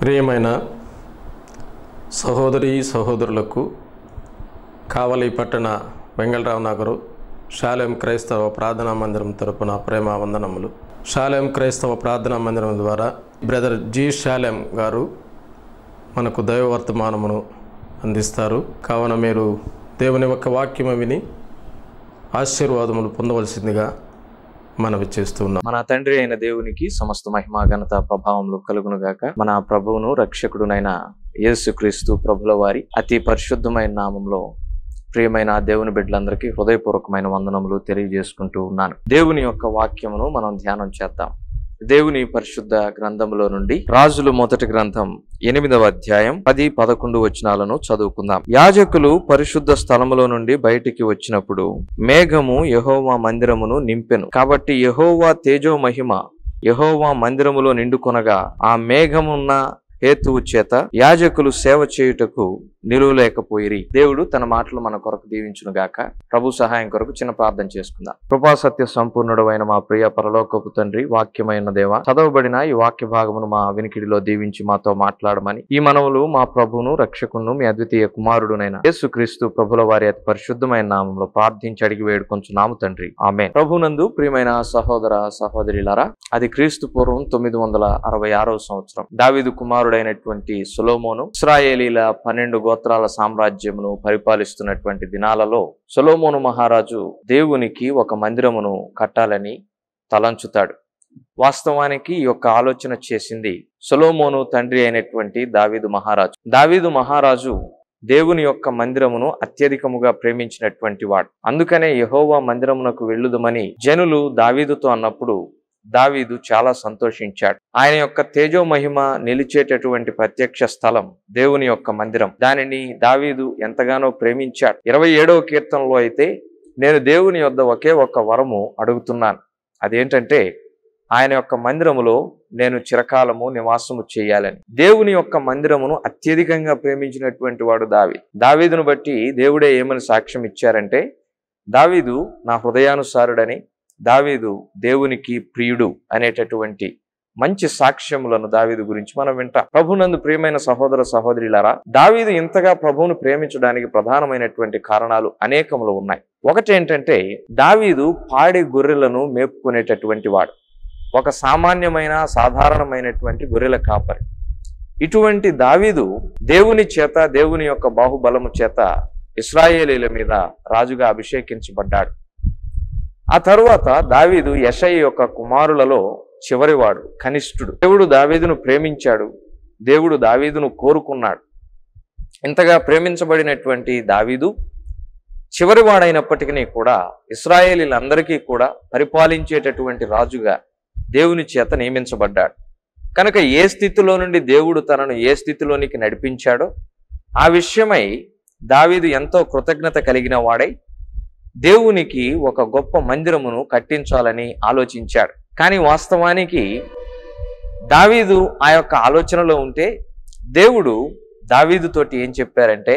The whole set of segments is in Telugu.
ప్రియమైన సహోదరి సహోదరులకు కావలి పట్టణ వెంగళరావు నగరు శాలెం క్రైస్తవ ప్రార్థనా మందిరం తరపున ప్రేమ వందనములు శాలెం క్రైస్తవ ప్రార్థనా మందిరం ద్వారా బ్రదర్ జి శాలెం గారు మనకు దైవ వర్తమానమును అందిస్తారు కావున మీరు దేవుని యొక్క వాక్యము విని ఆశీర్వాదములు పొందవలసిందిగా మనవి చేస్తున్నాం మన తండ్రి అయిన దేవునికి సమస్త మహిమ ఘనత ప్రభావములు కలుగును గాక మన ప్రభువును రక్షకుడునైన యేసుక్రీస్తు ప్రభుల వారి అతి పరిశుద్ధమైన నామంలో ప్రియమైన దేవుని బిడ్డలందరికీ హృదయపూర్వకమైన వందనములు తెలియజేసుకుంటూ ఉన్నాను దేవుని యొక్క వాక్యమును మనం ధ్యానం చేద్దాం దేవుని పరిశుద్ధ గ్రంథములో నుండి రాజులు మొదటి గ్రంథం ఎనిమిదవ అధ్యాయం పది పదకొండు వచనాలను చదువుకుందాం యాజకులు పరిశుద్ధ స్థలములో నుండి బయటికి వచ్చినప్పుడు మేఘము యహోవా మందిరమును నింపెను కాబట్టి యహోవా తేజో మహిమ యహోవా మందిరములో నిండుకొనగా ఆ మేఘమున్న హేతువు చేత యాజకులు సేవ చేయుటకు నిలువలేకపోయిరి దేవుడు తన మాటలు మన కొరకు దీవించును గాక ప్రభు సహాయం కొరకు చిన్న ప్రార్థన చేసుకుందాం కృపా సత్య సంపూర్ణుడు అయిన మా ప్రియ పరలోకపు తండ్రి వాక్యమైన దేవ చదవబడిన ఈ వాక్య భాగమును మా వినికిడిలో దీవించి మాతో మాట్లాడమని ఈ మనవులు మా ప్రభువును రక్షకును మీ అద్వితీయ కుమారుడునైన యేసుక్రీస్తు ప్రభుల వారి అతి పరిశుద్ధమైన నామంలో ప్రార్థించి అడిగి వేడుకొంచున్నాము తండ్రి ఆమె ప్రభునందు ప్రియమైన సహోదర సహోదరులారా అది క్రీస్తు పూర్వం తొమ్మిది వందల అరవై ఆరవ సంవత్సరం దావిదు కుమారుడైనటువంటి సొలోమోను ఇస్రాయేలీల పన్నెండు గోత్రాల సామ్రాజ్యమును పరిపాలిస్తున్నటువంటి దినాలలో సొలోమోను మహారాజు దేవునికి ఒక మందిరమును కట్టాలని తలంచుతాడు వాస్తవానికి ఈ యొక్క ఆలోచన చేసింది సొలోమోను తండ్రి అయినటువంటి దావీదు మహారాజు దావీదు మహారాజు దేవుని యొక్క మందిరమును అత్యధికముగా ప్రేమించినటువంటి వాడు అందుకనే యహోవా మందిరమునకు వెళ్ళుదమని జనులు దావీదుతో అన్నప్పుడు దావీదు చాలా సంతోషించాడు ఆయన యొక్క తేజో మహిమ నిలిచేటటువంటి ప్రత్యక్ష స్థలం దేవుని యొక్క మందిరం దానిని దావీదు ఎంతగానో ప్రేమించాడు ఇరవై ఏడవ కీర్తనలో అయితే నేను దేవుని యొద్ద ఒకే ఒక్క వరము అడుగుతున్నాను అదేంటంటే ఆయన యొక్క మందిరములో నేను చిరకాలము నివాసము చేయాలని దేవుని యొక్క మందిరమును అత్యధికంగా ప్రేమించినటువంటి వాడు దావి దావీదును బట్టి దేవుడే ఏమని సాక్ష్యం ఇచ్చారంటే దావీదు నా హృదయానుసారుడని దావీదు దేవునికి ప్రియుడు అనేటటువంటి మంచి సాక్ష్యములను దావీదు గురించి మనం వింటాం ప్రభునందు ప్రియమైన సహోదర సహోదరులారా దావీదు ఇంతగా ప్రభువును ప్రేమించడానికి ప్రధానమైనటువంటి కారణాలు అనేకములు ఉన్నాయి ఒకటి ఏంటంటే దావీదు పాడి గొర్రెలను మేపుకునేటటువంటి వాడు ఒక సామాన్యమైన సాధారణమైనటువంటి గొర్రెల కాపరి ఇటువంటి దావీదు దేవుని చేత దేవుని యొక్క బాహుబలము చేత ఇస్రాయేలీల మీద రాజుగా అభిషేకించబడ్డాడు ఆ తరువాత దావీదు యషయ్య యొక్క కుమారులలో చివరివాడు కనిష్ఠుడు దేవుడు దావీదును ప్రేమించాడు దేవుడు దావీదును కోరుకున్నాడు ఇంతగా ప్రేమించబడినటువంటి దావీదు చివరివాడైనప్పటికీ కూడా ఇస్రాయేలీలందరికీ కూడా పరిపాలించేటటువంటి రాజుగా దేవుని చేత నియమించబడ్డాడు కనుక ఏ స్థితిలో నుండి దేవుడు తనను ఏ స్థితిలోనికి నడిపించాడో ఆ విషయమై దావీదు ఎంతో కృతజ్ఞత కలిగిన వాడై దేవునికి ఒక గొప్ప మందిరమును కట్టించాలని ఆలోచించాడు కానీ వాస్తవానికి దావీదు ఆ యొక్క ఆలోచనలో ఉంటే దేవుడు దావీదుతోటి ఏం చెప్పారంటే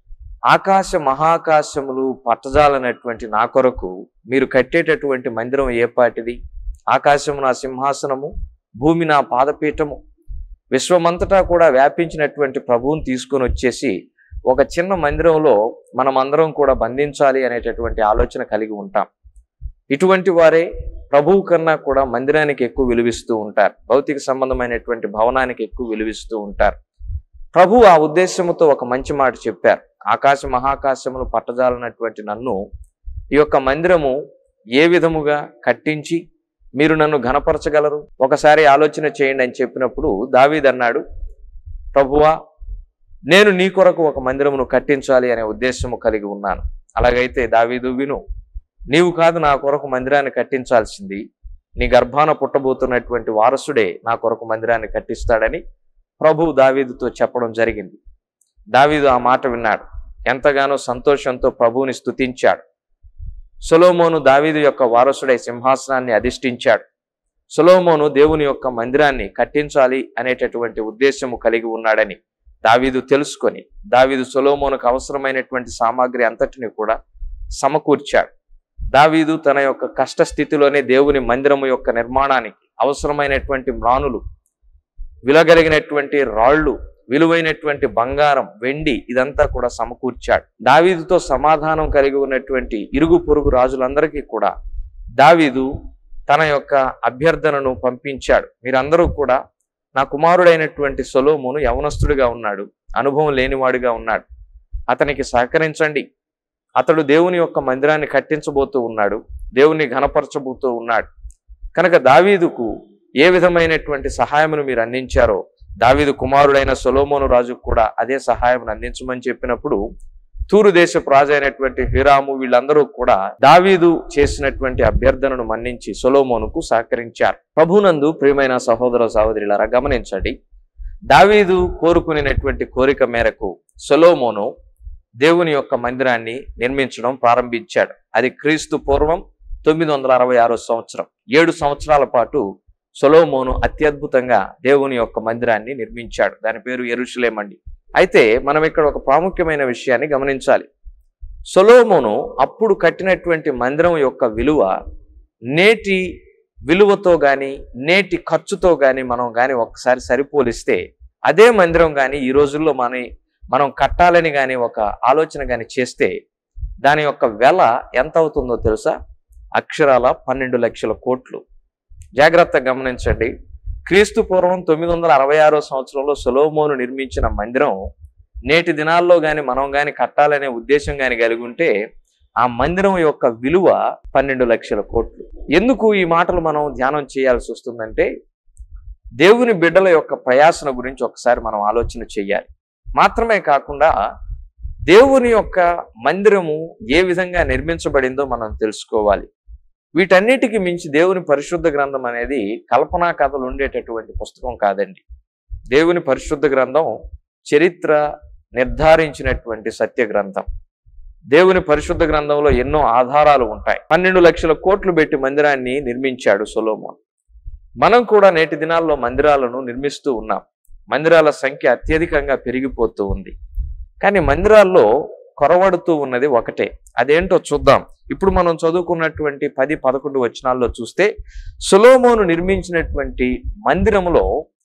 ఆకాశ మహాకాశములు పట్టజాలనటువంటి నా కొరకు మీరు కట్టేటటువంటి మందిరం ఏ పాటిది ఆకాశము నా సింహాసనము భూమి నా పాదపీఠము విశ్వమంతటా కూడా వ్యాపించినటువంటి ప్రభువుని తీసుకొని వచ్చేసి ఒక చిన్న మందిరంలో మనమందరం కూడా బంధించాలి అనేటటువంటి ఆలోచన కలిగి ఉంటాం ఇటువంటి వారే ప్రభువు కన్నా కూడా మందిరానికి ఎక్కువ విలువిస్తూ ఉంటారు భౌతిక సంబంధమైనటువంటి భవనానికి ఎక్కువ విలువిస్తూ ఉంటారు ప్రభు ఆ ఉద్దేశంతో ఒక మంచి మాట చెప్పారు ఆకాశ మహాకాశములు పట్టజాలనటువంటి నన్ను ఈ యొక్క మందిరము ఏ విధముగా కట్టించి మీరు నన్ను ఘనపరచగలరు ఒకసారి ఆలోచన చేయండి అని చెప్పినప్పుడు దావీదన్నాడు ప్రభువా నేను నీ కొరకు ఒక మందిరమును కట్టించాలి అనే ఉద్దేశము కలిగి ఉన్నాను అలాగైతే దావీదు విను నీవు కాదు నా కొరకు మందిరాన్ని కట్టించాల్సింది నీ గర్భాన పుట్టబోతున్నటువంటి వారసుడే నా కొరకు మందిరాన్ని కట్టిస్తాడని ప్రభువు దావీదుతో చెప్పడం జరిగింది దావీదు ఆ మాట విన్నాడు ఎంతగానో సంతోషంతో ప్రభువుని స్తుతించాడు సొలోమోను దావీదు యొక్క వారసుడై సింహాసనాన్ని అధిష్ఠించాడు సొలోమోను దేవుని యొక్క మందిరాన్ని కట్టించాలి అనేటటువంటి ఉద్దేశము కలిగి ఉన్నాడని దావీదు తెలుసుకొని దావీదు సొలోమోనుకు అవసరమైనటువంటి సామాగ్రి అంతటిని కూడా సమకూర్చాడు దావీదు తన యొక్క కష్ట స్థితిలోనే దేవుని మందిరము యొక్క నిర్మాణానికి అవసరమైనటువంటి మ్రానులు విలగలిగినటువంటి రాళ్ళు విలువైనటువంటి బంగారం వెండి ఇదంతా కూడా సమకూర్చాడు దావీదుతో సమాధానం కలిగి ఉన్నటువంటి ఇరుగు పొరుగు రాజులందరికీ కూడా దావీదు తన యొక్క అభ్యర్థనను పంపించాడు మీరందరూ కూడా నా కుమారుడైనటువంటి సొలోమును యవనస్తుడిగా ఉన్నాడు అనుభవం లేనివాడిగా ఉన్నాడు అతనికి సహకరించండి అతడు దేవుని యొక్క మందిరాన్ని కట్టించబోతూ ఉన్నాడు దేవుని ఘనపరచబోతూ ఉన్నాడు కనుక దావీదుకు ఏ విధమైనటువంటి సహాయమును మీరు అందించారో దావీదు కుమారుడైన సొలోమోను రాజుకు కూడా అదే సహాయం అందించమని చెప్పినప్పుడు తూరు దేశపు రాజు అయినటువంటి హిరాము వీళ్ళందరూ కూడా దావీదు చేసినటువంటి అభ్యర్థనను మన్నించి సొలోమోనుకు సహకరించారు ప్రభునందు ప్రియమైన సహోదర సహోదరులారా గమనించండి దావీదు కోరుకునేటువంటి కోరిక మేరకు సొలోమోను దేవుని యొక్క మందిరాన్ని నిర్మించడం ప్రారంభించాడు అది క్రీస్తు పూర్వం తొమ్మిది వందల అరవై ఆరో సంవత్సరం ఏడు సంవత్సరాల పాటు సొలోమోను అత్యద్భుతంగా దేవుని యొక్క మందిరాన్ని నిర్మించాడు దాని పేరు ఎరుషులేమండి అయితే మనం ఇక్కడ ఒక ప్రాముఖ్యమైన విషయాన్ని గమనించాలి సొలోమోను అప్పుడు కట్టినటువంటి మందిరం యొక్క విలువ నేటి విలువతో కానీ నేటి ఖర్చుతో కానీ మనం కానీ ఒకసారి సరిపోలిస్తే అదే మందిరం కానీ ఈ రోజుల్లో మన మనం కట్టాలని కానీ ఒక ఆలోచన కానీ చేస్తే దాని యొక్క వెల ఎంత అవుతుందో తెలుసా అక్షరాల పన్నెండు లక్షల కోట్లు జాగ్రత్తగా గమనించండి క్రీస్తు పూర్వం తొమ్మిది వందల అరవై ఆరో సంవత్సరంలో సొలోమోను నిర్మించిన మందిరం నేటి దినాల్లో కానీ మనం కానీ కట్టాలనే ఉద్దేశం కానీ కలిగి ఉంటే ఆ మందిరం యొక్క విలువ పన్నెండు లక్షల కోట్లు ఎందుకు ఈ మాటలు మనం ధ్యానం చేయాల్సి వస్తుందంటే దేవుని బిడ్డల యొక్క ప్రయాసన గురించి ఒకసారి మనం ఆలోచన చేయాలి మాత్రమే కాకుండా దేవుని యొక్క మందిరము ఏ విధంగా నిర్మించబడిందో మనం తెలుసుకోవాలి వీటన్నిటికి మించి దేవుని పరిశుద్ధ గ్రంథం అనేది కల్పనా కథలు ఉండేటటువంటి పుస్తకం కాదండి దేవుని పరిశుద్ధ గ్రంథం చరిత్ర నిర్ధారించినటువంటి సత్య గ్రంథం దేవుని పరిశుద్ధ గ్రంథంలో ఎన్నో ఆధారాలు ఉంటాయి పన్నెండు లక్షల కోట్లు పెట్టి మందిరాన్ని నిర్మించాడు సొలోమోన్ మనం కూడా నేటి దినాల్లో మందిరాలను నిర్మిస్తూ ఉన్నాం మందిరాల సంఖ్య అత్యధికంగా పెరిగిపోతూ ఉంది కానీ మందిరాల్లో కొరవడుతూ ఉన్నది ఒకటే అదేంటో చూద్దాం ఇప్పుడు మనం చదువుకున్నటువంటి పది పదకొండు వచనాల్లో చూస్తే సులోమోను నిర్మించినటువంటి మందిరములో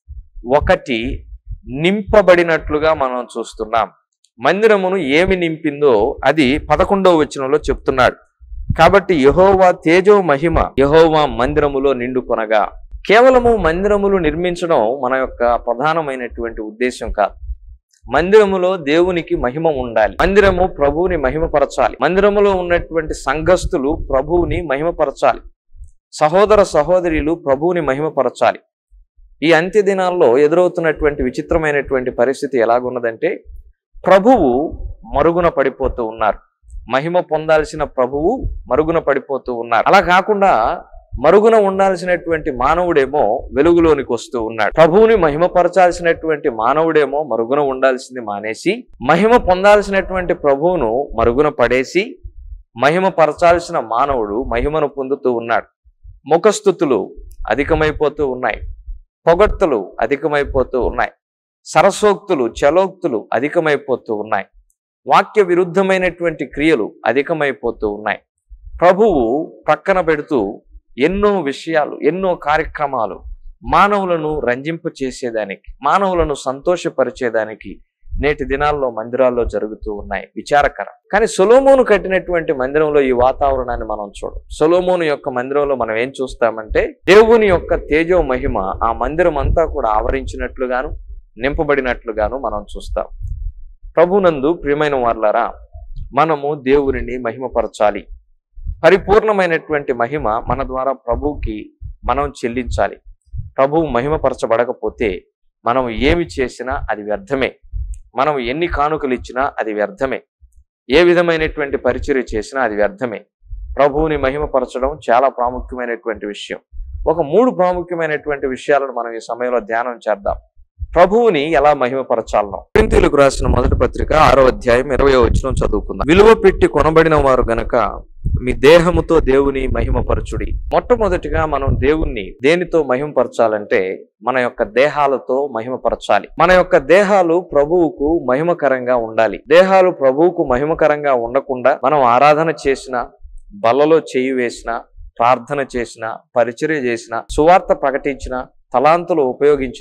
ఒకటి నింపబడినట్లుగా మనం చూస్తున్నాం మందిరమును ఏమి నింపిందో అది పదకొండవ వచనంలో చెప్తున్నాడు కాబట్టి యహోవా తేజో మహిమ యహోవా మందిరములో నిండుకొనగా కేవలము మందిరములు నిర్మించడం మన యొక్క ప్రధానమైనటువంటి ఉద్దేశం కాదు మందిరములో దేవునికి మహిమ ఉండాలి మందిరము ప్రభువుని మహిమపరచాలి మందిరములో ఉన్నటువంటి సంఘస్థులు ప్రభువుని మహిమపరచాలి సహోదర సహోదరులు ప్రభువుని మహిమపరచాలి ఈ అంత్య దినాల్లో ఎదురవుతున్నటువంటి విచిత్రమైనటువంటి పరిస్థితి ఎలాగున్నదంటే ప్రభువు మరుగున పడిపోతూ ఉన్నారు మహిమ పొందాల్సిన ప్రభువు మరుగున పడిపోతూ ఉన్నారు అలా కాకుండా మరుగున ఉండాల్సినటువంటి మానవుడేమో వెలుగులోనికి వస్తూ ఉన్నాడు ప్రభువుని మహిమపరచాల్సినటువంటి మానవుడేమో మరుగున ఉండాల్సింది మానేసి మహిమ పొందాల్సినటువంటి ప్రభువును మరుగున పడేసి మహిమ పరచాల్సిన మానవుడు మహిమను పొందుతూ ఉన్నాడు ముఖస్థుతులు అధికమైపోతూ ఉన్నాయి పొగడ్తలు అధికమైపోతూ ఉన్నాయి సరసోక్తులు చలోక్తులు అధికమైపోతూ ఉన్నాయి వాక్య విరుద్ధమైనటువంటి క్రియలు అధికమైపోతూ ఉన్నాయి ప్రభువు ప్రక్కన పెడుతూ ఎన్నో విషయాలు ఎన్నో కార్యక్రమాలు మానవులను రంజింప చేసేదానికి మానవులను సంతోషపరిచేదానికి నేటి దినాల్లో మందిరాల్లో జరుగుతూ ఉన్నాయి విచారకరం కానీ సొలోమోను కట్టినటువంటి మందిరంలో ఈ వాతావరణాన్ని మనం చూడం సొలోమోను యొక్క మందిరంలో మనం ఏం చూస్తామంటే దేవుని యొక్క తేజో మహిమ ఆ మందిరం అంతా కూడా ఆవరించినట్లుగాను నింపబడినట్లుగాను మనం చూస్తాం ప్రభునందు ప్రియమైన వార్లారా మనము దేవునిని మహిమపరచాలి పరిపూర్ణమైనటువంటి మహిమ మన ద్వారా ప్రభువుకి మనం చెల్లించాలి ప్రభువు మహిమపరచబడకపోతే మనం ఏమి చేసినా అది వ్యర్థమే మనం ఎన్ని కానుకలు ఇచ్చినా అది వ్యర్థమే ఏ విధమైనటువంటి పరిచర్య చేసినా అది వ్యర్థమే ప్రభువుని మహిమపరచడం చాలా ప్రాముఖ్యమైనటువంటి విషయం ఒక మూడు ప్రాముఖ్యమైనటువంటి విషయాలను మనం ఈ సమయంలో ధ్యానం చేద్దాం ప్రభువుని ఎలా మహిమపరచాలనో కొరింథీయులకు రాసిన మొదటి పత్రిక ఆరో అధ్యాయం ఇరవై వచనం చదువుకుందాం విలువ పెట్టి కొనబడిన వారు గనక మీ దేహముతో దేవుని మహిమపరచుడి మొట్టమొదటిగా మనం దేవుణ్ణి దేనితో మహిమపరచాలంటే మన యొక్క దేహాలతో మహిమపరచాలి మన యొక్క దేహాలు ప్రభువుకు మహిమకరంగా ఉండాలి దేహాలు ప్రభువుకు మహిమకరంగా ఉండకుండా మనం ఆరాధన చేసిన బల్లలో చేయి వేసిన ప్రార్థన చేసిన పరిచర్య చేసిన సువార్త ప్రకటించిన తలాంతులు ఉపయోగించిన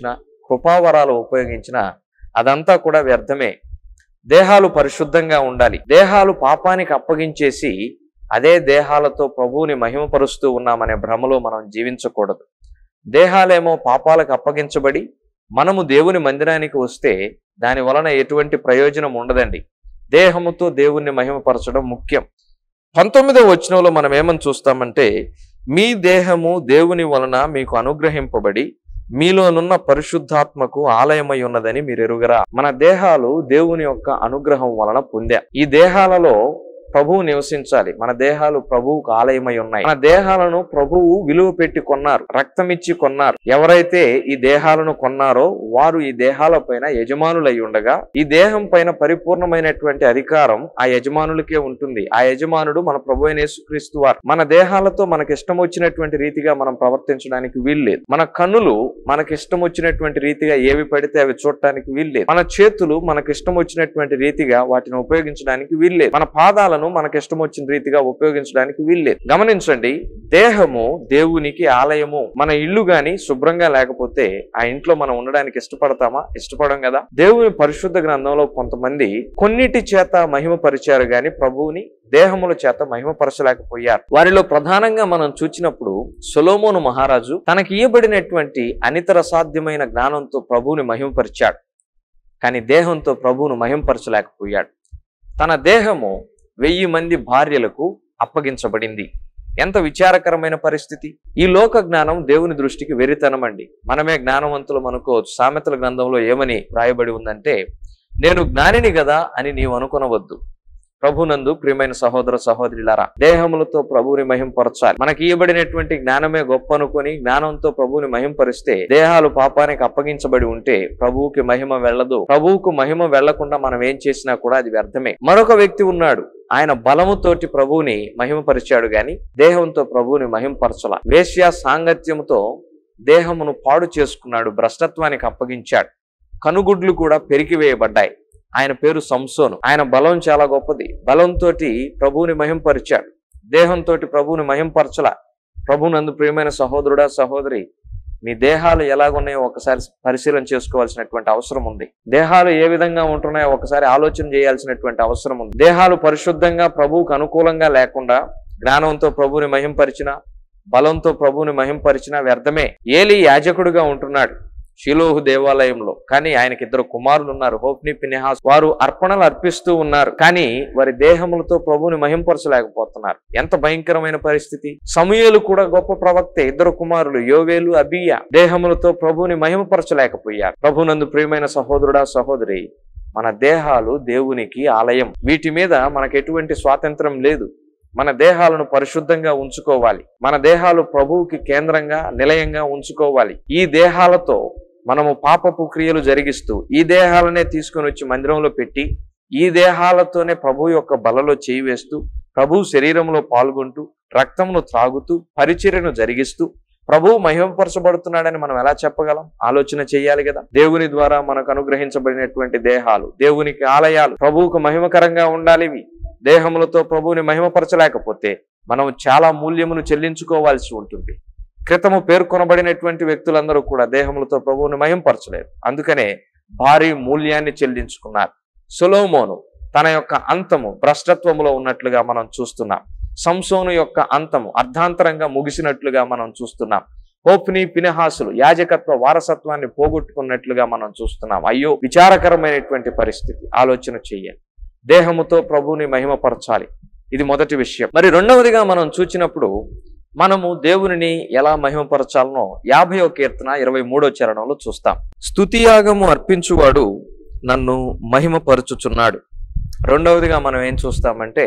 కృపావరాలు ఉపయోగించినా అదంతా కూడా వ్యర్థమే దేహాలు పరిశుద్ధంగా ఉండాలి దేహాలు పాపానికి అప్పగించేసి అదే దేహాలతో ప్రభువుని మహిమపరుస్తూ ఉన్నామనే భ్రమలో మనం జీవించకూడదు దేహాలేమో పాపాలకు అప్పగించబడి మనము దేవుని మందిరానికి వస్తే దాని వలన ఎటువంటి ప్రయోజనం ఉండదండి దేహముతో దేవుణ్ణి మహిమపరచడం ముఖ్యం పంతొమ్మిదవ వచనంలో మనం ఏమని చూస్తామంటే మీ దేహము దేవుని వలన మీకు అనుగ్రహింపబడి మీలోనున్న పరిశుద్ధాత్మకు ఆలయమై ఉన్నదని మీరు ఎరుగరా మన దేహాలు దేవుని యొక్క అనుగ్రహం వలన పొందా ఈ దేహాలలో ప్రభువు నివసించాలి మన దేహాలు ప్రభువుకు ఆలయమై ఉన్నాయి మన దేహాలను ప్రభువు విలువ పెట్టి కొన్నారు రక్తం ఇచ్చి కొన్నారు ఎవరైతే ఈ దేహాలను కొన్నారో వారు ఈ దేహాల పైన యజమానులై ఉండగా ఈ దేహం పైన పరిపూర్ణమైనటువంటి అధికారం ఆ యజమానులకే ఉంటుంది ఆ యజమానుడు మన ప్రభు అయిన యేసుక్రీస్తు వారు మన దేహాలతో మనకి ఇష్టం వచ్చినటువంటి రీతిగా మనం ప్రవర్తించడానికి వీల్లేదు మన కన్నులు మనకి ఇష్టం వచ్చినటువంటి రీతిగా ఏవి పడితే అవి చూడటానికి వీల్లేదు మన చేతులు మనకి ఇష్టం వచ్చినటువంటి రీతిగా వాటిని ఉపయోగించడానికి వీల్లేదు మన పాదాలను మనకి ఇష్టం వచ్చిన రీతిగా ఉపయోగించడానికి వీల్లేదు గమనించండి దేహము దేవునికి ఆలయము మన ఇల్లు గాని శుభ్రంగా లేకపోతే ఆ ఇంట్లో మనం ఉండడానికి ఇష్టపడతామా ఇష్టపడం కదా దేవుని పరిశుద్ధ గ్రంథంలో కొంతమంది కొన్నిటి చేత మహిమపరిచారు గాని ప్రభువుని దేహముల చేత మహిమపరచలేకపోయారు వారిలో ప్రధానంగా మనం చూచినప్పుడు సొలోమోను మహారాజు తనకి ఇయ్యబడినటువంటి అనితర సాధ్యమైన జ్ఞానంతో ప్రభువుని మహిమపరిచాడు కానీ దేహంతో ప్రభువును మహింపరచలేకపోయాడు తన దేహము వెయ్యి మంది భార్యలకు అప్పగించబడింది ఎంత విచారకరమైన పరిస్థితి ఈ లోక జ్ఞానం దేవుని దృష్టికి వెరితనం అండి మనమే జ్ఞానవంతులు అనుకోవచ్చు సామెతల గ్రంథంలో ఏమని వ్రాయబడి ఉందంటే నేను జ్ఞానిని కదా అని నీవు అనుకొనవద్దు ప్రభునందు ప్రియమైన సహోదర సహోదరులారా దేహములతో ప్రభువుని మహింపరచాలి మనకి ఇవ్వబడినటువంటి జ్ఞానమే గొప్ప అనుకొని జ్ఞానంతో ప్రభువుని మహింపరిస్తే దేహాలు పాపానికి అప్పగించబడి ఉంటే ప్రభువుకి మహిమ వెళ్ళదు ప్రభువుకు మహిమ వెళ్లకుండా మనం ఏం చేసినా కూడా అది వ్యర్థమే మరొక వ్యక్తి ఉన్నాడు ఆయన బలముతోటి ప్రభువుని మహిమపరిచాడు గాని దేహంతో ప్రభువుని మహింపరచల వేశ్య సాంగత్యముతో దేహమును పాడు చేసుకున్నాడు భ్రష్టత్వానికి అప్పగించాడు కనుగుడ్లు కూడా పెరికివేయబడ్డాయి ఆయన పేరు సంసోను ఆయన బలం చాలా గొప్పది బలంతో ప్రభువుని మహింపరిచాడు దేహంతో ప్రభువుని మహింపరచల ప్రభునందు ప్రియమైన సహోదరుడా సహోదరి మీ దేహాలు ఎలాగున్నాయో ఒకసారి పరిశీలన చేసుకోవాల్సినటువంటి అవసరం ఉంది దేహాలు ఏ విధంగా ఉంటున్నాయో ఒకసారి ఆలోచన చేయాల్సినటువంటి అవసరం ఉంది దేహాలు పరిశుద్ధంగా ప్రభువుకు అనుకూలంగా లేకుండా జ్ఞానంతో ప్రభువుని మహింపరిచిన బలంతో ప్రభువుని మహింపరిచిన వ్యర్థమే ఏలి యాజకుడుగా ఉంటున్నాడు షిలోహు దేవాలయంలో కానీ ఆయనకి ఇద్దరు కుమారులు ఉన్నారు హోప్ని పినిహాస్ వారు అర్పణలు అర్పిస్తూ ఉన్నారు కానీ వారి దేహములతో ప్రభువుని మహింపరచలేకపోతున్నారు ఎంత భయంకరమైన పరిస్థితి సమూయేలు కూడా గొప్ప ప్రవక్తే ఇద్దరు కుమారులు యోవేలు అబియా దేహములతో ప్రభువుని మహిమపరచలేకపోయారు ప్రభునందు ప్రియమైన సహోదరుడా సహోదరి మన దేహాలు దేవునికి ఆలయం వీటి మీద మనకు ఎటువంటి స్వాతంత్రం లేదు మన దేహాలను పరిశుద్ధంగా ఉంచుకోవాలి మన దేహాలు ప్రభువుకి కేంద్రంగా నిలయంగా ఉంచుకోవాలి ఈ దేహాలతో మనము పాపపు క్రియలు జరిగిస్తూ ఈ దేహాలనే తీసుకొని వచ్చి మందిరంలో పెట్టి ఈ దేహాలతోనే ప్రభు యొక్క బలలో చేయి వేస్తూ ప్రభు శరీరంలో పాల్గొంటూ రక్తమును త్రాగుతూ పరిచర్యను జరిగిస్తూ ప్రభువు మహిమపరచబడుతున్నాడని మనం ఎలా చెప్పగలం ఆలోచన చేయాలి కదా దేవుని ద్వారా మనకు అనుగ్రహించబడినటువంటి దేహాలు దేవునికి ఆలయాలు ప్రభువుకు మహిమకరంగా ఉండాలి ఇవి దేహములతో ప్రభువుని మహిమపరచలేకపోతే మనం చాలా మూల్యమును చెల్లించుకోవాల్సి ఉంటుంది క్రితము పేర్కొనబడినటువంటి వ్యక్తులందరూ కూడా దేహములతో ప్రభువుని మహింపరచలేరు అందుకనే భారీ మూల్యాన్ని చెల్లించుకున్నారు సొలోమోను తన యొక్క అంతము భ్రష్టత్వములో ఉన్నట్లుగా మనం చూస్తున్నాం సంసోను యొక్క అంతము అర్ధాంతరంగా ముగిసినట్లుగా మనం చూస్తున్నాం హోప్ని పినహాసులు యాజకత్వ వారసత్వాన్ని పోగొట్టుకున్నట్లుగా మనం చూస్తున్నాం అయ్యో విచారకరమైనటువంటి పరిస్థితి ఆలోచన చెయ్యాలి దేహముతో ప్రభువుని మహిమపరచాలి ఇది మొదటి విషయం మరి రెండవదిగా మనం చూచినప్పుడు మనము దేవునిని ఎలా మహిమపరచాలనో యాభైవ కీర్తన ఇరవై మూడో చరణంలో చూస్తాం స్తుతియాగము అర్పించువాడు నన్ను మహిమపరచుచున్నాడు రెండవదిగా మనం ఏం చూస్తామంటే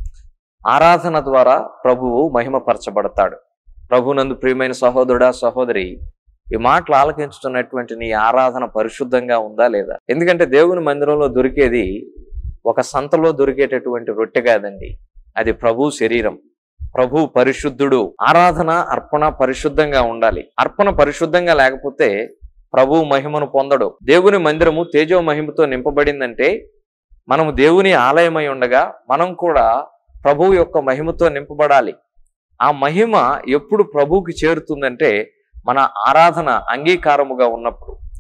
ఆరాధన ద్వారా ప్రభువు మహిమపరచబడతాడు ప్రభునందు ప్రియమైన సహోదరుడా సహోదరి ఈ మాటలు ఆలకించుతున్నటువంటి నీ ఆరాధన పరిశుద్ధంగా ఉందా లేదా ఎందుకంటే దేవుని మందిరంలో దొరికేది ఒక సంతలో దొరికేటటువంటి రొట్టె కాదండి అది ప్రభు శరీరం ప్రభు పరిశుద్ధుడు ఆరాధన అర్పణ పరిశుద్ధంగా ఉండాలి అర్పణ పరిశుద్ధంగా లేకపోతే ప్రభు మహిమను పొందడు దేవుని మందిరము తేజో మహిమతో నింపబడిందంటే మనము దేవుని ఆలయమై ఉండగా మనం కూడా ప్రభువు యొక్క మహిమతో నింపబడాలి ఆ మహిమ ఎప్పుడు ప్రభువుకి చేరుతుందంటే మన ఆరాధన అంగీకారముగా ఉన్నప్పుడు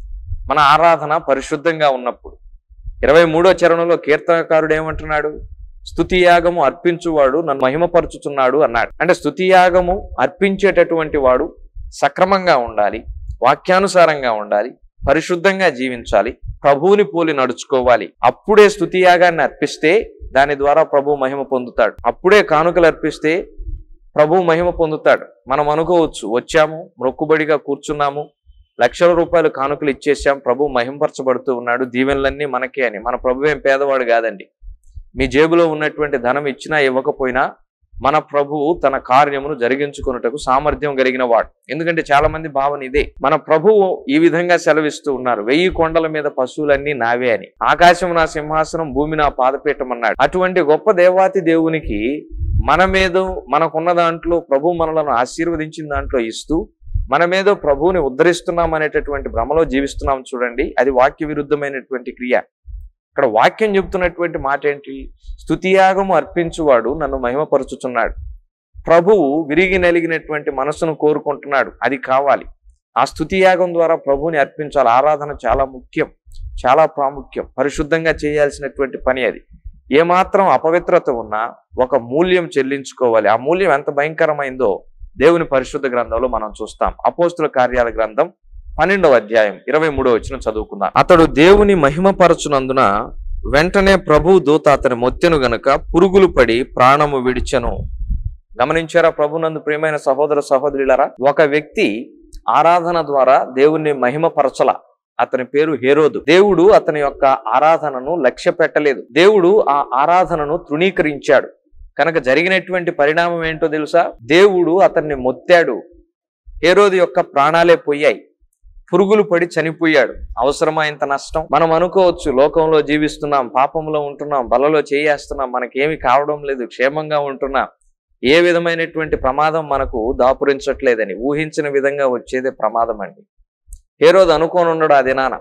మన ఆరాధన పరిశుద్ధంగా ఉన్నప్పుడు ఇరవై మూడో చరణంలో కీర్తనకారుడు ఏమంటున్నాడు స్తుతి యాగము అర్పించువాడు నన్ను మహిమపరుచుతున్నాడు అన్నాడు అంటే స్తుతి యాగము అర్పించేటటువంటి వాడు సక్రమంగా ఉండాలి వాక్యానుసారంగా ఉండాలి పరిశుద్ధంగా జీవించాలి ప్రభువుని పోలి నడుచుకోవాలి అప్పుడే స్తుతి యాగాన్ని అర్పిస్తే దాని ద్వారా ప్రభు మహిమ పొందుతాడు అప్పుడే కానుకలు అర్పిస్తే ప్రభు మహిమ పొందుతాడు మనం అనుకోవచ్చు వచ్చాము మొక్కుబడిగా కూర్చున్నాము లక్షల రూపాయలు కానుకలు ఇచ్చేసాం ప్రభు మహింపరచబడుతూ ఉన్నాడు దీవెనలన్నీ మనకే అని మన ప్రభు ఏం పేదవాడు కాదండి మీ జేబులో ఉన్నటువంటి ధనం ఇచ్చినా ఇవ్వకపోయినా మన ప్రభువు తన కార్యమును జరిగించుకున్నటకు సామర్థ్యం కలిగిన వాడు ఎందుకంటే చాలా మంది భావన ఇదే మన ప్రభువు ఈ విధంగా సెలవిస్తూ ఉన్నారు వెయ్యి కొండల మీద పశువులన్నీ నావే అని ఆకాశం నా సింహాసనం భూమి నా పాదపీఠం అన్నాడు అటువంటి గొప్ప దేవాతి దేవునికి మన మీద మనకున్న దాంట్లో ప్రభు మనలను ఆశీర్వదించిన దాంట్లో ఇస్తూ మనమేదో ప్రభువుని ఉద్ధరిస్తున్నాం అనేటటువంటి భ్రమలో జీవిస్తున్నాం చూడండి అది వాక్య విరుద్ధమైనటువంటి క్రియ ఇక్కడ వాక్యం చెబుతున్నటువంటి మాట ఏంటి స్తుతియాగము అర్పించువాడు నన్ను మహిమపరుచుచున్నాడు ప్రభువు విరిగి నలిగినటువంటి మనసును కోరుకుంటున్నాడు అది కావాలి ఆ స్తుతియాగం ద్వారా ప్రభువుని అర్పించాలి ఆరాధన చాలా ముఖ్యం చాలా ప్రాముఖ్యం పరిశుద్ధంగా చేయాల్సినటువంటి పని అది ఏమాత్రం అపవిత్రత ఉన్నా ఒక మూల్యం చెల్లించుకోవాలి ఆ మూల్యం ఎంత భయంకరమైందో దేవుని పరిశుద్ధ గ్రంథంలో మనం చూస్తాం అపోస్తుల కార్యాల గ్రంథం పన్నెండవ అధ్యాయం ఇరవై మూడో వచ్చిన చదువుకుందాం అతడు దేవుని మహిమపరచునందున వెంటనే ప్రభు దూత అతని మొత్తెను గనుక పురుగులు పడి ప్రాణము విడిచెను గమనించారా ప్రభునందు ప్రియమైన సహోదర సహోదరులరా ఒక వ్యక్తి ఆరాధన ద్వారా దేవుణ్ణి మహిమపరచల అతని పేరు హేరోదు దేవుడు అతని యొక్క ఆరాధనను లక్ష్య పెట్టలేదు దేవుడు ఆ ఆరాధనను తృణీకరించాడు కనుక జరిగినటువంటి పరిణామం ఏంటో తెలుసా దేవుడు అతన్ని మొత్తాడు హేరోదు యొక్క ప్రాణాలే పోయాయి పురుగులు పడి చనిపోయాడు అవసరమా ఇంత నష్టం మనం అనుకోవచ్చు లోకంలో జీవిస్తున్నాం పాపంలో ఉంటున్నాం బలలో చేయేస్తున్నాం మనకేమి కావడం లేదు క్షేమంగా ఉంటున్నాం ఏ విధమైనటువంటి ప్రమాదం మనకు దాపురించట్లేదని ఊహించిన విధంగా వచ్చేదే ప్రమాదం అండి ఏ రోజు అనుకోని ఉండడు ఆ దినాన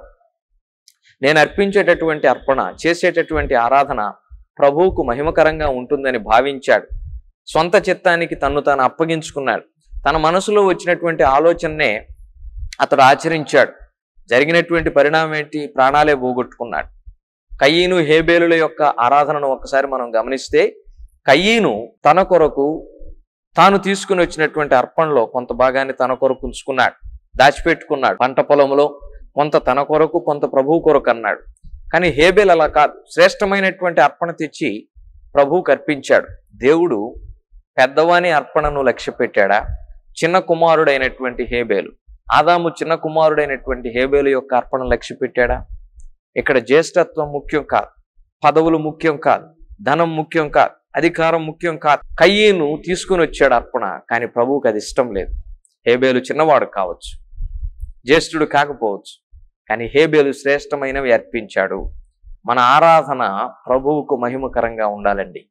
నేను అర్పించేటటువంటి అర్పణ చేసేటటువంటి ఆరాధన ప్రభువుకు మహిమకరంగా ఉంటుందని భావించాడు సొంత చిత్తానికి తన్ను తాను అప్పగించుకున్నాడు తన మనసులో వచ్చినటువంటి ఆలోచననే అతడు ఆచరించాడు జరిగినటువంటి పరిణామం ఏంటి ప్రాణాలే పోగొట్టుకున్నాడు కయ్యను హేబేలుల యొక్క ఆరాధనను ఒకసారి మనం గమనిస్తే కయ్యను తన కొరకు తాను తీసుకుని వచ్చినటువంటి అర్పణలో కొంత భాగాన్ని తన కొరకు ఉంచుకున్నాడు దాచిపెట్టుకున్నాడు పంట పొలంలో కొంత తన కొరకు కొంత ప్రభువు కొరకు అన్నాడు కానీ హేబేల్ అలా కాదు శ్రేష్టమైనటువంటి అర్పణ తెచ్చి ప్రభువుకు అర్పించాడు దేవుడు పెద్దవాని అర్పణను లక్ష్య పెట్టాడా చిన్న కుమారుడైనటువంటి హేబేలు ఆదాము చిన్న కుమారుడైనటువంటి హేబేలు యొక్క అర్పణ లక్ష్య పెట్టాడా ఇక్కడ జ్యేష్ఠత్వం ముఖ్యం కాదు పదవులు ముఖ్యం కాదు ధనం ముఖ్యం కాదు అధికారం ముఖ్యం కాదు కయ్యను తీసుకుని వచ్చాడు అర్పణ కానీ ప్రభువుకి అది ఇష్టం లేదు హేబేలు చిన్నవాడు కావచ్చు జ్యేష్ఠుడు కాకపోవచ్చు కానీ హేబేలు శ్రేష్టమైనవి అర్పించాడు మన ఆరాధన ప్రభువుకు మహిమకరంగా ఉండాలండి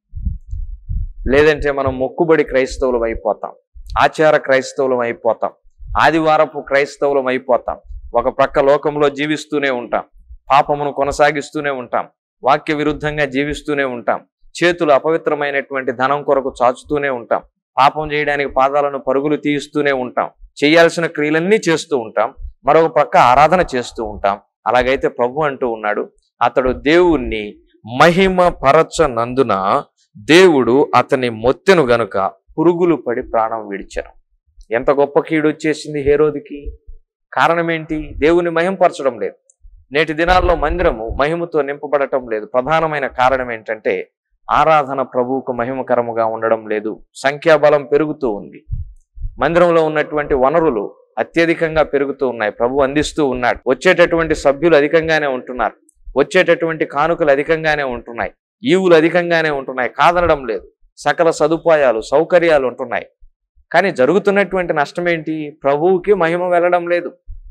లేదంటే మనం మొక్కుబడి క్రైస్తవులం అయిపోతాం ఆచార క్రైస్తవులం అయిపోతాం ఆదివారపు క్రైస్తవులం అయిపోతాం ఒక ప్రక్క లోకంలో జీవిస్తూనే ఉంటాం పాపమును కొనసాగిస్తూనే ఉంటాం వాక్య విరుద్ధంగా జీవిస్తూనే ఉంటాం చేతులు అపవిత్రమైనటువంటి ధనం కొరకు చాచుతూనే ఉంటాం పాపం చేయడానికి పాదాలను పరుగులు తీయిస్తూనే ఉంటాం చేయాల్సిన క్రియలన్నీ చేస్తూ ఉంటాం మరొక ప్రక్క ఆరాధన చేస్తూ ఉంటాం అలాగైతే ప్రభు అంటూ ఉన్నాడు అతడు దేవుణ్ణి మహిమ పరచనందున దేవుడు అతని మొత్తెను గనుక పురుగులు పడి ప్రాణం విడిచాను ఎంత గొప్ప కీడు వచ్చేసింది హేరోదికి కారణం ఏంటి దేవుని మహింపరచడం లేదు నేటి దినాల్లో మందిరము మహిమతో నింపబడటం లేదు ప్రధానమైన కారణం ఏంటంటే ఆరాధన ప్రభువుకు మహిమకరముగా ఉండడం లేదు సంఖ్యాబలం పెరుగుతూ ఉంది మందిరంలో ఉన్నటువంటి వనరులు అత్యధికంగా పెరుగుతూ ఉన్నాయి ప్రభు అందిస్తూ ఉన్నాడు వచ్చేటటువంటి సభ్యులు అధికంగానే ఉంటున్నారు వచ్చేటటువంటి కానుకలు అధికంగానే ఉంటున్నాయి ఈవులు అధికంగానే ఉంటున్నాయి కాదనడం లేదు సకల సదుపాయాలు సౌకర్యాలు ఉంటున్నాయి కానీ జరుగుతున్నటువంటి నష్టం ఏంటి ప్రభువుకి మహిమ వెళ్ళడం లేదు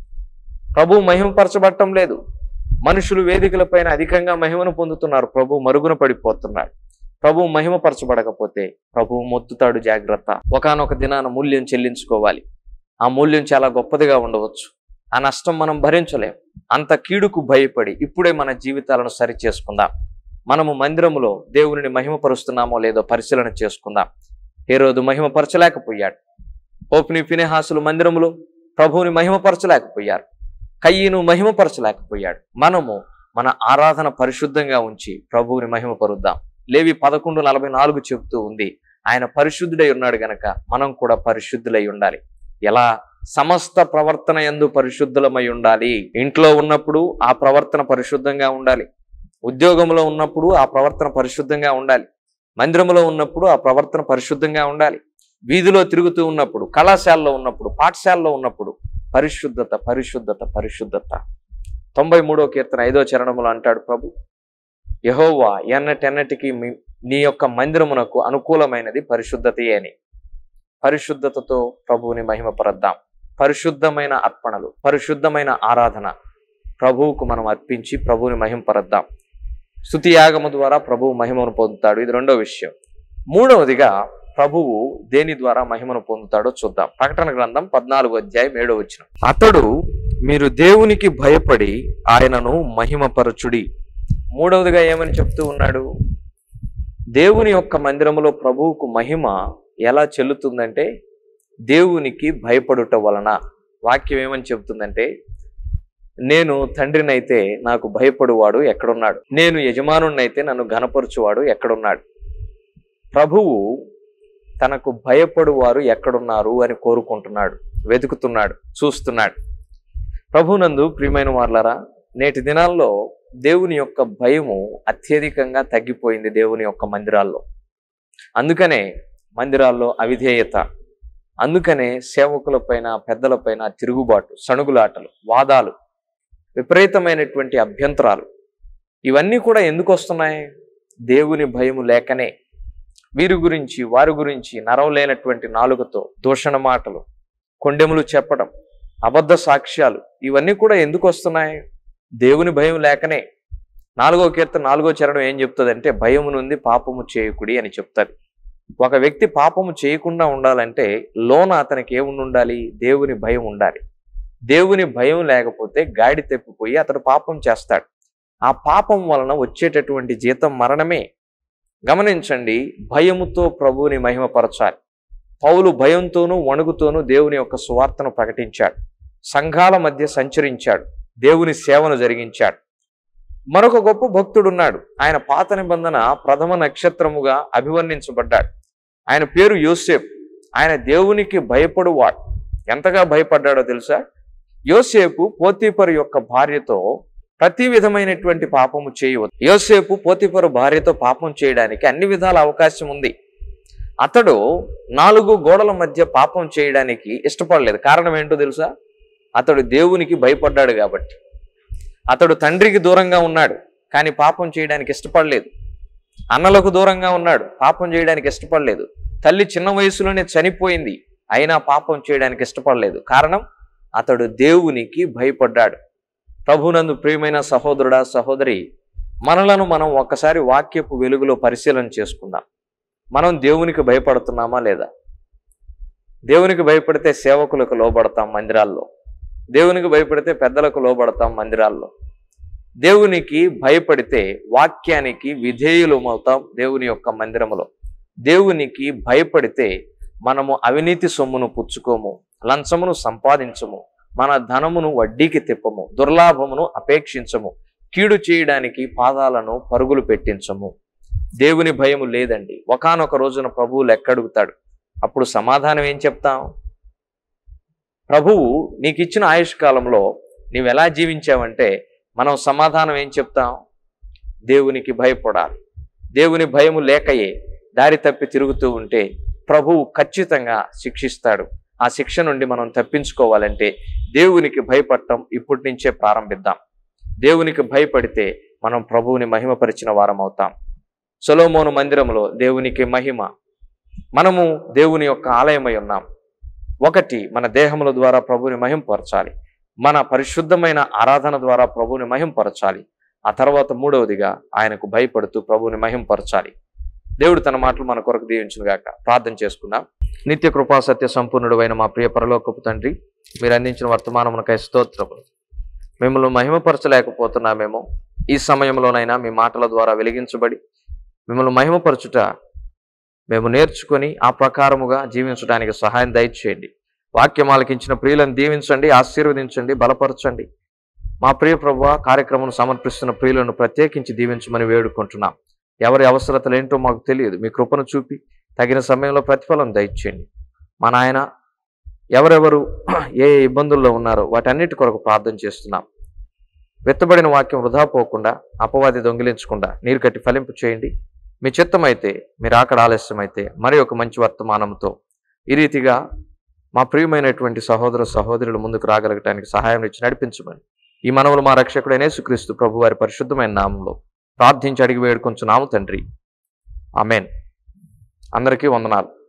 ప్రభు మహిమపరచబడటం లేదు మనుషులు వేదికలపైన అధికంగా మహిమను పొందుతున్నారు ప్రభు మరుగున పడిపోతున్నాడు ప్రభు మహిమపరచబడకపోతే ప్రభు మొత్తుతాడు జాగ్రత్త ఒకానొక దినాన మూల్యం చెల్లించుకోవాలి ఆ మూల్యం చాలా గొప్పదిగా ఉండవచ్చు ఆ నష్టం మనం భరించలేం అంత కీడుకు భయపడి ఇప్పుడే మన జీవితాలను సరి చేసుకుందాం మనము మందిరములో దేవునిని మహిమపరుస్తున్నామో లేదో పరిశీలన చేసుకుందాం ఏ రోజు మహిమపరచలేకపోయాడు ఓపిని ఫినేహాసులు మందిరములో ప్రభువుని మహిమపరచలేకపోయారు కయ్యను మహిమపరచలేకపోయాడు మనము మన ఆరాధన పరిశుద్ధంగా ఉంచి ప్రభువుని మహిమపరుద్దాం లేవి పదకొండు నలభై నాలుగు చెబుతూ ఉంది ఆయన పరిశుద్ధుడై ఉన్నాడు గనక మనం కూడా పరిశుద్ధులై ఉండాలి ఎలా సమస్త ప్రవర్తన ఎందు పరిశుద్ధులమై ఉండాలి ఇంట్లో ఉన్నప్పుడు ఆ ప్రవర్తన పరిశుద్ధంగా ఉండాలి ఉద్యోగంలో ఉన్నప్పుడు ఆ ప్రవర్తన పరిశుద్ధంగా ఉండాలి మందిరంలో ఉన్నప్పుడు ఆ ప్రవర్తన పరిశుద్ధంగా ఉండాలి వీధిలో తిరుగుతూ ఉన్నప్పుడు కళాశాలలో ఉన్నప్పుడు పాఠశాలలో ఉన్నప్పుడు పరిశుద్ధత పరిశుద్ధత పరిశుద్ధత తొంభై మూడో కీర్తన ఐదో చరణములు అంటాడు ప్రభు యహోవా ఎన్నటెన్నటికి మీ- నీ యొక్క మందిరమునకు అనుకూలమైనది పరిశుద్ధతయే అని పరిశుద్ధతతో ప్రభువుని మహిమపరద్దాం పరిశుద్ధమైన అర్పణలు పరిశుద్ధమైన ఆరాధన ప్రభువుకు మనం అర్పించి ప్రభువుని మహిమపరద్దాం స్తుతి యాగము ద్వారా ప్రభువు మహిమను పొందుతాడు ఇది రెండో విషయం మూడవదిగా ప్రభువు దేని ద్వారా మహిమను పొందుతాడో చూద్దాం ప్రకటన గ్రంథం పద్నాలుగు అధ్యాయం ఏడో వచ్చిన అతడు మీరు దేవునికి భయపడి ఆయనను మహిమపరచుడి మూడవదిగా ఏమని చెప్తూ ఉన్నాడు దేవుని యొక్క మందిరములో ప్రభువుకు మహిమ ఎలా చెల్లుతుందంటే దేవునికి భయపడుట వలన వాక్యం ఏమని చెబుతుందంటే నేను తండ్రినైతే నాకు భయపడువాడు ఎక్కడున్నాడు నేను యజమానున్నైతే నన్ను ఘనపరచువాడు ఎక్కడున్నాడు ప్రభువు తనకు భయపడువారు ఎక్కడున్నారు అని కోరుకుంటున్నాడు వెతుకుతున్నాడు చూస్తున్నాడు ప్రభునందు ప్రియమైన వాళ్ళరా నేటి దినాల్లో దేవుని యొక్క భయము అత్యధికంగా తగ్గిపోయింది దేవుని యొక్క మందిరాల్లో అందుకనే మందిరాల్లో అవిధేయత అందుకనే సేవకులపైన పెద్దలపైన తిరుగుబాటు సణుగులాటలు వాదాలు విపరీతమైనటువంటి అభ్యంతరాలు ఇవన్నీ కూడా ఎందుకు వస్తున్నాయి దేవుని భయము లేకనే వీరి గురించి వారి గురించి నరవలేనటువంటి నాలుకతో దూషణ మాటలు కొండెములు చెప్పడం అబద్ధ సాక్ష్యాలు ఇవన్నీ కూడా ఎందుకు వస్తున్నాయి దేవుని భయం లేకనే నాలుగో కీర్తన నాలుగో చరణం ఏం చెప్తుందంటే భయము నుండి పాపము చేయకుడి అని చెప్తారు ఒక వ్యక్తి పాపము చేయకుండా ఉండాలంటే లోన అతనికి ఏముండి ఉండాలి దేవుని భయం ఉండాలి దేవుని భయం లేకపోతే గాడి తప్పిపోయి అతడు పాపం చేస్తాడు ఆ పాపం వలన వచ్చేటటువంటి జీతం మరణమే గమనించండి భయముతో ప్రభువుని మహిమపరచాలి పౌలు భయంతోనూ వణుకుతోనూ దేవుని యొక్క సువార్తను ప్రకటించాడు సంఘాల మధ్య సంచరించాడు దేవుని సేవను జరిగించాడు మరొక గొప్ప భక్తుడున్నాడు ఆయన పాత నిబంధన ప్రథమ నక్షత్రముగా అభివర్ణించబడ్డాడు ఆయన పేరు యోసేపు ఆయన దేవునికి భయపడువాడు ఎంతగా భయపడ్డాడో తెలుసా యోసేపు పోతీపరు యొక్క భార్యతో ప్రతి విధమైనటువంటి పాపము చేయవద్దు యోసేపు పోతీపరు భార్యతో పాపం చేయడానికి అన్ని విధాల అవకాశం ఉంది అతడు నాలుగు గోడల మధ్య పాపం చేయడానికి ఇష్టపడలేదు కారణం ఏంటో తెలుసా అతడు దేవునికి భయపడ్డాడు కాబట్టి అతడు తండ్రికి దూరంగా ఉన్నాడు కానీ పాపం చేయడానికి ఇష్టపడలేదు అన్నలకు దూరంగా ఉన్నాడు పాపం చేయడానికి ఇష్టపడలేదు తల్లి చిన్న వయసులోనే చనిపోయింది అయినా పాపం చేయడానికి ఇష్టపడలేదు కారణం అతడు దేవునికి భయపడ్డాడు ప్రభునందు ప్రియమైన సహోదరుడా సహోదరి మనలను మనం ఒక్కసారి వాక్యపు వెలుగులో పరిశీలన చేసుకుందాం మనం దేవునికి భయపడుతున్నామా లేదా దేవునికి భయపడితే సేవకులకు లోబడతాం మందిరాల్లో దేవునికి భయపడితే పెద్దలకు లోబడతాం మందిరాల్లో దేవునికి భయపడితే వాక్యానికి విధేయులమవుతాం దేవుని యొక్క మందిరములో దేవునికి భయపడితే మనము అవినీతి సొమ్మును పుచ్చుకోము లంచమును సంపాదించము మన ధనమును వడ్డీకి తిప్పము దుర్లాభమును అపేక్షించము కీడు చేయడానికి పాదాలను పరుగులు పెట్టించము దేవుని భయము లేదండి ఒకానొక రోజున ప్రభువు లెక్కడుగుతాడు అప్పుడు సమాధానం ఏం చెప్తాం ప్రభువు నీకు ఇచ్చిన ఆయుష్ కాలంలో నీవు ఎలా జీవించావంటే మనం సమాధానం ఏం చెప్తాం దేవునికి భయపడాలి దేవుని భయము లేకయే దారి తప్పి తిరుగుతూ ఉంటే ప్రభువు ఖచ్చితంగా శిక్షిస్తాడు ఆ శిక్ష నుండి మనం తప్పించుకోవాలంటే దేవునికి భయపడటం ఇప్పటి నుంచే ప్రారంభిద్దాం దేవునికి భయపడితే మనం ప్రభువుని మహిమపరిచిన వారం అవుతాం సొలోమోను మందిరంలో దేవునికి మహిమ మనము దేవుని యొక్క ఆలయమై ఉన్నాం ఒకటి మన దేహముల ద్వారా ప్రభుని మహింపరచాలి మన పరిశుద్ధమైన ఆరాధన ద్వారా ప్రభుని మహింపరచాలి ఆ తర్వాత మూడవదిగా ఆయనకు భయపడుతూ ప్రభుని మహింపరచాలి దేవుడు తన మాటలు మన కొరకు దీవించుగాక ప్రార్థన చేసుకుందాం నిత్య కృపా సత్య సంపూర్ణుడు అయిన మా ప్రియ పరలోకపు తండ్రి మీరు అందించిన వర్తమానమునకై స్తోత్రములు మిమ్మల్ని మహిమపరచలేకపోతున్నామేమో ఈ సమయంలోనైనా మీ మాటల ద్వారా వెలిగించబడి మిమ్మల్ని మహిమపరచుట మేము నేర్చుకొని ఆ ప్రకారముగా జీవించడానికి సహాయం దయచేయండి వాక్యం ఆలకించిన ప్రియులను దీవించండి ఆశీర్వదించండి బలపరచండి మా ప్రియ ప్రభు కార్యక్రమం సమర్పిస్తున్న ప్రియులను ప్రత్యేకించి దీవించమని వేడుకుంటున్నాం ఎవరి అవసరతలు ఏంటో మాకు తెలియదు మీ కృపను చూపి తగిన సమయంలో ప్రతిఫలం దయచేయండి మా నాయన ఎవరెవరు ఏ ఏ ఇబ్బందుల్లో ఉన్నారో వాటన్నిటి కొరకు ప్రార్థన చేస్తున్నాం వెత్తబడిన వాక్యం వృధా పోకుండా అపవాది దొంగిలించకుండా నీరు కట్టి ఫలింపు చేయండి మీ చిత్తమైతే మీరు ఆకడ ఆలస్యమైతే మరి ఒక మంచి వర్తమానంతో ఈ రీతిగా మా ప్రియమైనటువంటి సహోదర సహోదరులు ముందుకు రాగలగటానికి సహాయం ఇచ్చి నడిపించమని ఈ మనవులు మా రక్షకుడైన యేసుక్రీస్తు ప్రభు వారి పరిశుద్ధమైన నామంలో ప్రార్థించి అడిగి వేడుకొంచున్నాము తండ్రి ఆమెన్ అందరికీ వందనాలు